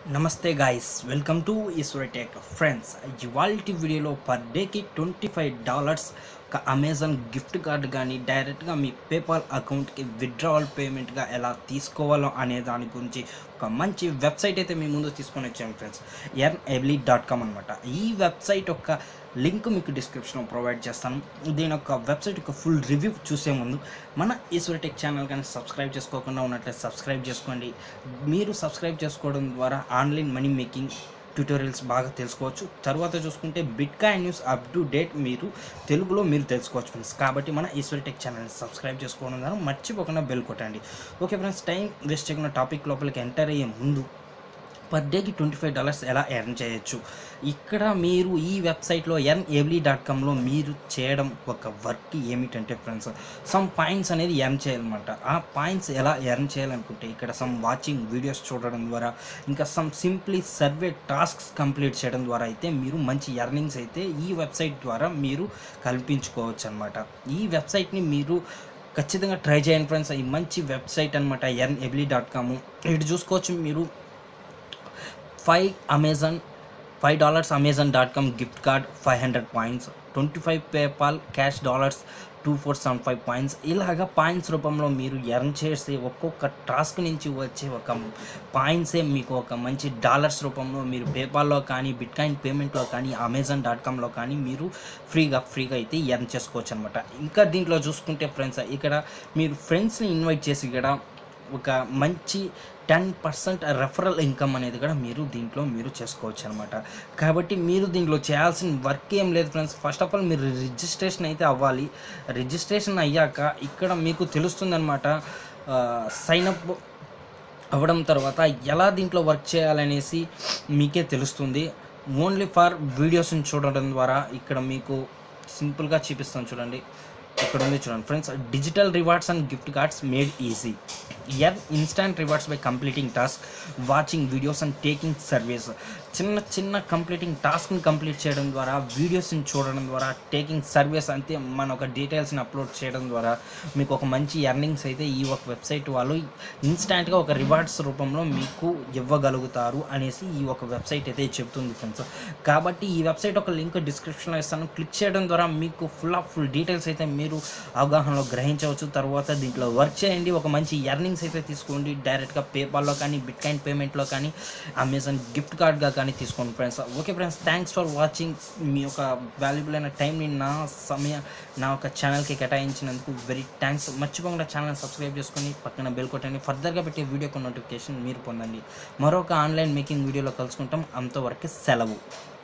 నమస్తే guys welcome to Eswara Tech friends ఇవాళ వీడియోలో పర్ డేకి ట్వంటీ ఫైవ్ డాలర్స్ ఒక అమెజాన్ గిఫ్ట్ కార్డ్ కానీ డైరెక్ట్గా మీ పేపాల్ అకౌంట్కి విత్డ్రావల్ పేమెంట్గా ఎలా తీసుకోవాలో అనే దాని గురించి ఒక మంచి వెబ్సైట్ అయితే మీ ముందు తీసుకొని వచ్చాము friends Earnably dot com అనమాట ఈ వెబ్సైట్ యొక్క లింక్ మీకు డిస్క్రిప్షన్లో ప్రొవైడ్ చేస్తాను దీని యొక్క వెబ్సైట్ యొక్క ఫుల్ రివ్యూ చూసే ముందు మన ఈశ్వరటెక్ ఛానల్ కానీ సబ్స్క్రైబ్ చేసుకోకుండా ఉన్నట్లయితే సబ్స్క్రైబ్ చేసుకోండి మీరు సబ్స్క్రైబ్ చేసుకోవడం ద్వారా ఆన్లైన్ మనీ మేకింగ్ ట్యూటోరియల్స్ బాగా తెలుసుకోవచ్చు తర్వాత చూసుకుంటే bitcoin news up to date మీరు తెలుగులో మీరు తెలుసుకోవచ్చు ఫ్రెండ్స్ కాబట్టి మన ఈశ్వర్ టెక్ ఛానల్ని సబ్స్క్రైబ్ చేసుకోవడం ద్వారా మర్చిపోకుండా బెల్ కొట్టండి ఓకే ఫ్రెండ్స్ టైం వేస్ట్ చేయకుండా టాపిక్ లోపలికి ఎంటర్ అయ్యే ముందు పర్ డేకి ట్వంటీ ఫైవ్ డాలర్స్ ఎలా ఎర్న్ చేయొచ్చు ఇక్కడ మీరు ఈ వెబ్సైట్లో ఎర్న్ ఎవ్లీ డాట్ కామ్లో మీరు చేయడం ఒక వర్క్ ఏమిటంటే ఫ్రెండ్స్ సమ్ పాయింట్స్ అనేది ఎర్న్ చేయాలన్నమాట ఆ పాయింట్స్ ఎలా ఎర్న్ చేయాలనుకుంటే ఇక్కడ సమ్ వాచింగ్ వీడియోస్ చూడడం ద్వారా ఇంకా some simply survey tasks complete చేయడం ద్వారా అయితే మీరు మంచి ఎర్నింగ్స్ అయితే ఈ వెబ్సైట్ ద్వారా మీరు కల్పించుకోవచ్చు అనమాట ఈ వెబ్సైట్ని మీరు ఖచ్చితంగా ట్రై చేయండి ఫ్రెండ్స్ ఈ మంచి వెబ్సైట్ అనమాట ఎర్న్ ఎబ్లీ డాట్ కామ్ ఇటు చూసుకోవచ్చు మీరు five Amazon five dollars Amazon dot com gift card five hundred points twenty five PayPal cash dollars two four seven five points ఇలాగ పాయింట్స్ రూపంలో మీరు ఎర్న్ చేసే ఒక్కొక్క టాస్క్ నుంచి వచ్చే ఒక పాయింట్సే మీకు ఒక మంచి డాలర్స్ రూపంలో మీరు పేపాల్లో కానీ బిట్ కాయిన్ పేమెంట్లో కానీ అమెజాన్ డాట్ కామ్లో కానీ మీరు ఫ్రీగా ఫ్రీగా అయితే ఎర్న్ చేసుకోవచ్చు అనమాట ఇంకా దీంట్లో చూసుకుంటే ఫ్రెండ్స్ ఇక్కడ మీరు ఫ్రెండ్స్ని ఇన్వైట్ చేసి ఇక్కడ ఒక మంచి టెన్ పర్సెంట్ రెఫరల్ ఇన్కమ్ అనేది కూడా మీరు దీంట్లో మీరు చేసుకోవచ్చు అనమాట కాబట్టి మీరు దీంట్లో చేయాల్సిన వర్క్ ఏం లేదు ఫ్రెండ్స్ ఫస్ట్ ఆఫ్ ఆల్ మీరు రిజిస్ట్రేషన్ అయితే అవ్వాలి రిజిస్ట్రేషన్ అయ్యాక ఇక్కడ మీకు తెలుస్తుందన్నమాట సైన్ అప్ అవ్వడం తర్వాత ఎలా దీంట్లో వర్క్ చేయాలనేసి మీకే తెలుస్తుంది ఓన్లీ ఫర్ వీడియోస్ని చూడడం ద్వారా ఇక్కడ మీకు సింపుల్గా చూపిస్తాను చూడండి ఇక్కడ ఉంది చూడండి friends digital rewards and gift cards made easy er instant rewards by completing task watching videos and taking service చిన్న చిన్న కంప్లీటింగ్ టాస్క్ని కంప్లీట్ చేయడం ద్వారా వీడియోస్ని చూడడం ద్వారా టేకింగ్ సర్వీస్ అంతే మన ఒక డీటెయిల్స్ని అప్లోడ్ చేయడం ద్వారా మీకు ఒక మంచి ఎర్నింగ్స్ అయితే ఈ ఒక వెబ్సైట్ వాళ్ళు ఇన్స్టాంట్గా ఒక రివార్డ్స్ రూపంలో మీకు ఇవ్వగలుగుతారు అనేసి ఈ ఒక వెబ్సైట్ అయితే చెప్తుంది ఫ్రెండ్స్ కాబట్టి ఈ వెబ్సైట్ ఒక లింక్ డిస్క్రిప్షన్లో ఇస్తాను క్లిక్ చేయడం ద్వారా మీకు ఫుల్ ఆఫ్ ఫుల్ డీటెయిల్స్ అయితే మీరు అవగాహనలో గ్రహించవచ్చు తర్వాత దీంట్లో వర్క్ చేయండి ఒక మంచి ఎర్నింగ్స్ అయితే తీసుకోండి డైరెక్ట్గా పేపాల్లో కానీ బిట్ కాయిన్ పేమెంట్లో కానీ అమెజాన్ గిఫ్ట్ కార్డ్గా కానీ తీసుకోండి friends okay friends thanks for watching మీ యొక్క వాల్యుబుల్ అయిన టైంని నా సమయ నా యొక్క ఛానల్కి కేటాయించినందుకు వెరీ థ్యాంక్స్ మర్చిపోకుండా ఛానల్ సబ్స్క్రైబ్ చేసుకొని పక్కన బెల్ కొట్టండి ఫర్దర్గా పెట్టే వీడియో నోటిఫికేషన్ మీరు పొందండి మరొక ఆన్లైన్ మేకింగ్ వీడియోలో కలుసుకుంటాం అంతవరకు సెలవు